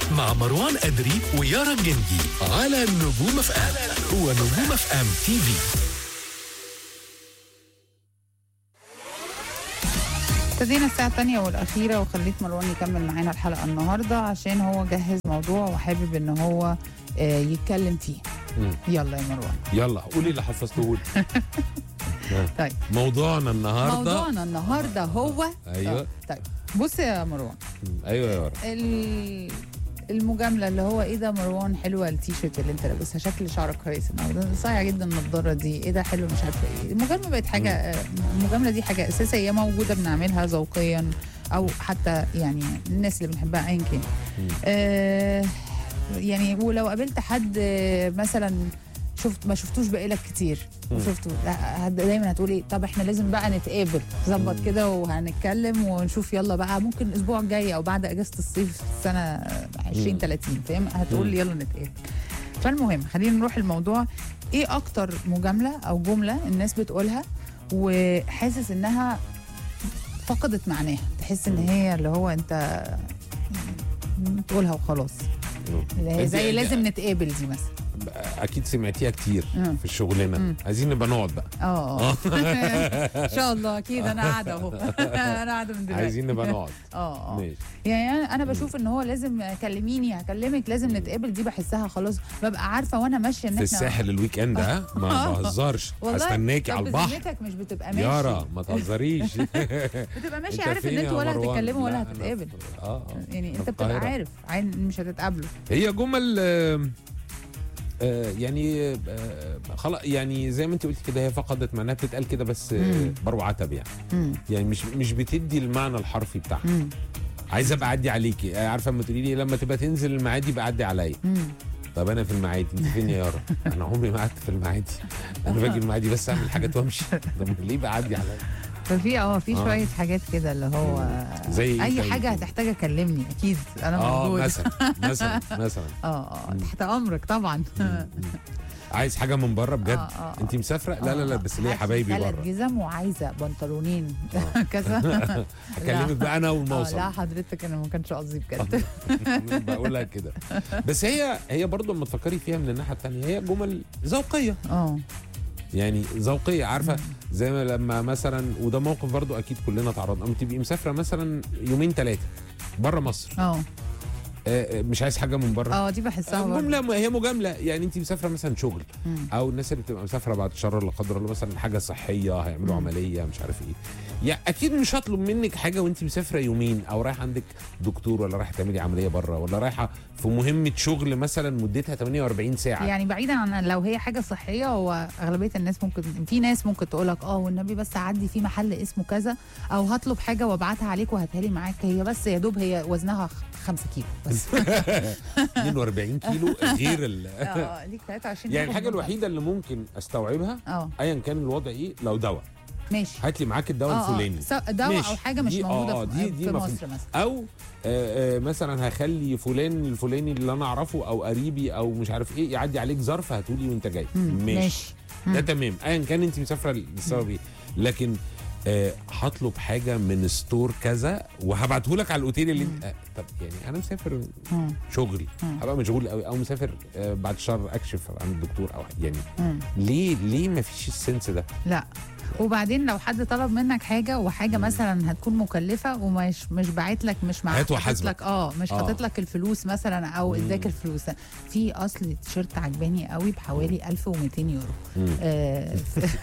مع مروان أدري ويارا الجندي على نجوم اف ام هو نجوم اف ام تي في ابتدينا الساعة الثانية والأخيرة وخليت مروان يكمل معانا الحلقة النهاردة عشان هو جهز موضوع وحابب إن هو آه، يتكلم فيه مم. يلا يا مروان يلا قولي اللي حفظته لي طيب موضوعنا النهارده موضوعنا النهاردة هو ايوه آه، طيب بص يا مروان مم. ايوه يا ورا ال- المجاملة اللي هو ايه ده مروان حلوة التيشيرت اللي انت لابسها شكل شعرك كويس النهارده صايع جدا النضارة دي ايه ده حلو مش عارفة ايه المجاملة بقت حاجة آه، المجاملة دي حاجة أساسية موجودة بنعملها ذوقيا أو حتى يعني الناس اللي بنحبها أيا كان مم. آه يعني ولو قابلت حد آه، مثلا شفت ما شفتوش بقالك كتير مم. وشفته لا، هت- دايما هتقول ايه طب احنا لازم بقى نتقابل ظبط مم. كده وهنتكلم ونشوف يلا بقى ممكن الاسبوع الجاي او بعد اجازه الصيف سنه 20 مم. 30 فاهم هتقول مم. لي يلا نتقابل فالمهم خلينا نروح الموضوع ايه اكتر مجامله او جمله الناس بتقولها وحاسس انها فقدت معناها تحس ان مم. هي اللي هو انت تقولها وخلاص اللي هي أنت- زي أنت- لازم نتقابل دي مثلا اكيد سمعتيها كتير مم. في الشغلانه مم. عايزين نبقى نقعد بقى اه ان شاء الله اكيد انا قاعده اهو انا قاعده من دلوقتي عايزين نبقى نقعد اه اه ماشي يعني انا انا بشوف ان هو لازم كلميني هكلمك لازم نتقابل دي بحسها خلاص ببقى عارفه وانا ماشيه ان في احنا الساحل الويك اند ها ما بهزرش والله هستناكي طب على البحر بذمتك مش بتبقى ماشي يارا ما تهزريش بتبقى ماشي أنت عارف ان فين يا انتوا ولا مروان؟ هتتكلموا ولا لا، أنا هتتقابل في- اه اه يعني أنا انت في بتبقى القاهرة. عارف عين مش هتتقابلوا هي جمل آه، آه، يعني آه، خلاص يعني زي ما انت قلتي كده هي فقدت معناها بتتقال كده بس آه، مم. برو عتب يعني مم. يعني مش مش بتدي المعنى الحرفي بتاعها مم. عايز ابقى اعدي عليكي آه، عارفه لما تقولي لي لما تبقى تنزل المعادي بقى عدي عليا مم. طب انا في المعادي انت فين يا يارا انا عمري ما قعدت في المعادي انا باجي المعادي بس اعمل حاجات وامشي طب ليه بقى عدي عليا ففي اه في آه. شويه حاجات كده اللي هو زي إيه اي طيب؟ حاجه هتحتاج اكلمني اكيد انا اه موجود مثلا مثلا مثلا اه اه مم. تحت امرك طبعا مم. عايز حاجه من بره بجد آه، آه. انت مسافره لا لا لا آه، بس ليه هات حبايبي ثلاث بره جزم وعايزه بنطلونين آه. كذا اكلمك بقى انا اول ما اه اوصل لا حضرتك انا ما كانش قصدي بجد بقولها كده بس هي هي برضه لما تفكري فيها من الناحيه الثانيه هي جمل ذوقيه اه يعني ذوقيه عارفه زي ما لما مثلا وده موقف برضه اكيد كلنا تعرضنا لما تبقي مسافره مثلا يومين ثلاثه بره مصر اه آه، آه، مش عايز حاجه من بره اه دي بحسها برضه. جمله هي مجامله يعني انت مسافره مثلا شغل مم. او الناس اللي بتبقى مسافره بعد شر لا قدر الله مثلا حاجه صحيه هيعملوا مم. عمليه مش عارف ايه يعني اكيد مش هطلب منك حاجه وانت مسافره يومين او رايح عندك دكتور ولا رايحه تعملي عمليه بره ولا رايحه في مهمه شغل مثلا مدتها 48 ساعه يعني بعيدا عن لو هي حاجه صحيه هو اغلبيه الناس ممكن في ناس ممكن تقول لك اه والنبي بس اعدي في محل اسمه كذا او هطلب حاجه وابعتها عليك وهاتها لي معاك هي بس يا دوب هي وزنها 5 كيلو بس 42 كيلو غير ال... اه ليك 23 يعني الحاجه الوحيده اللي ممكن استوعبها اه ايا كان الوضع ايه لو دواء ماشي هات لي معاك الدواء اه الفلاني اه سواء دواء ماشي. او حاجه مش دي- موجوده آه، في, دي- دي في مفهوم. مصر مثلا او آه، آه، مثلا هخلي فلان الفلاني اللي انا اعرفه او قريبي او مش عارف ايه يعدي عليك ظرف هاتولي وانت جاي مم، ماشي ماشي ده مم. تمام ايا كان انت مسافره للسبب ايه لكن آه، هطلب حاجه من ستور كذا وهبعته لك على الاوتيل اللي انت آه، طب يعني انا مسافر مم. شغل مم. هبقى مشغول قوي او مسافر آه، بعد الشهر اكشف عن الدكتور او يعني مم. ليه ليه ما فيش السنس ده لا وبعدين لو حد طلب منك حاجه وحاجه مثلا هتكون مكلفه ومش مش باعت لك مش مع هات حاطط وحاسبك. لك اه مش آه. حاطط لك الفلوس مثلا او مم. اداك الفلوس في اصل تيشيرت عجباني قوي بحوالي 1200 يورو مم. آه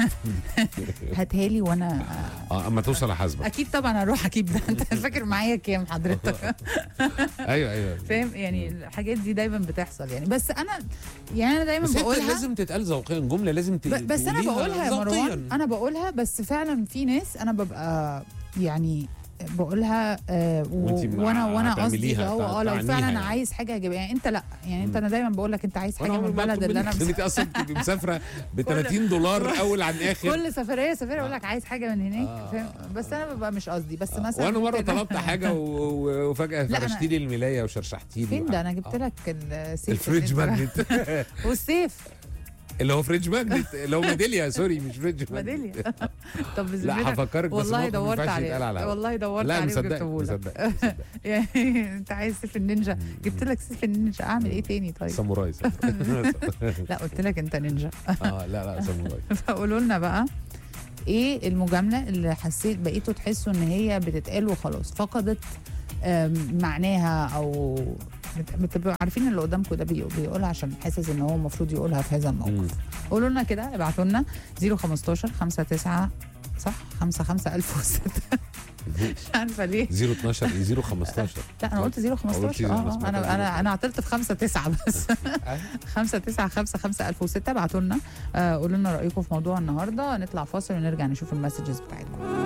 هاتها لي وانا اه اما توصل احاسبك اكيد طبعا هروح اجيب ده انت فاكر معايا كام حضرتك ايوه ايوه فاهم يعني الحاجات دي دايما بتحصل يعني بس انا يعني انا دايما بس هي بقولها لازم تتقال ذوقيا جمله لازم ت... ب- بس انا تقوليها بقولها يا ذوقياً. مروان انا بقولها بس فعلا في ناس انا ببقى يعني بقولها آه و- وإنتي مع- وانا وانا قصدي هتعمليها، اللي هو اه لو تعنيها فعلا يعني. عايز حاجه اجيبها يعني انت لا يعني انت مم. انا دايما بقول لك انت عايز حاجه وانا من عمري ما البلد أطلب اللي انا منك انت اصلا تبقي مسافره ب 30 دولار اول عن اخر كل سفريه سفريه اقول لك عايز حاجه من هناك آه. فاهم بس انا ببقى مش قصدي بس مثلا وانا مره ممكن- طلبت حاجه و... و... وفجاه لا، أنا- فرشتي لي الملايه وشرشحتي لي فين ده انا وحاجة. جبت آه. لك السيف الفريج اللي أنت- ماجنت والسيف اللي هو فريدج ماجنت اللي هو ميداليا سوري مش فريدج ماجنت ميدالية طب بذمتك لا هفكرك بس والله موقف ما دورت ينفعش يتقال على عليه الهوا. والله دورت لا عليه مصدق وجبته لك مصدق مصدق. يعني انت عايز سيف النينجا جبت لك سيف النينجا اعمل ايه تاني طيب ساموراي ساموراي. لا قلت لك انت نينجا اه لا لا ساموراي فقولوا لنا بقى ايه المجامله اللي حسيت بقيتوا تحسوا ان هي بتتقال وخلاص فقدت آم، معناها او بت- بتبقوا عارفين اللي قدامكم ده بيقول- بيقولها عشان حاسس ان هو المفروض يقولها في هذا مم. الموقف قولوا لنا كده ابعتوا لنا 015 59 صح 55 1006 مش عارفه ليه 012 015 لا انا قلت 015 قلت اه 015. آه، انا انا انا عطلت في 5 9 بس 5 9 5 5 1006 ابعتوا لنا آه، قولوا لنا رايكم في موضوع النهارده نطلع فاصل ونرجع نشوف المسجز بتاعتكم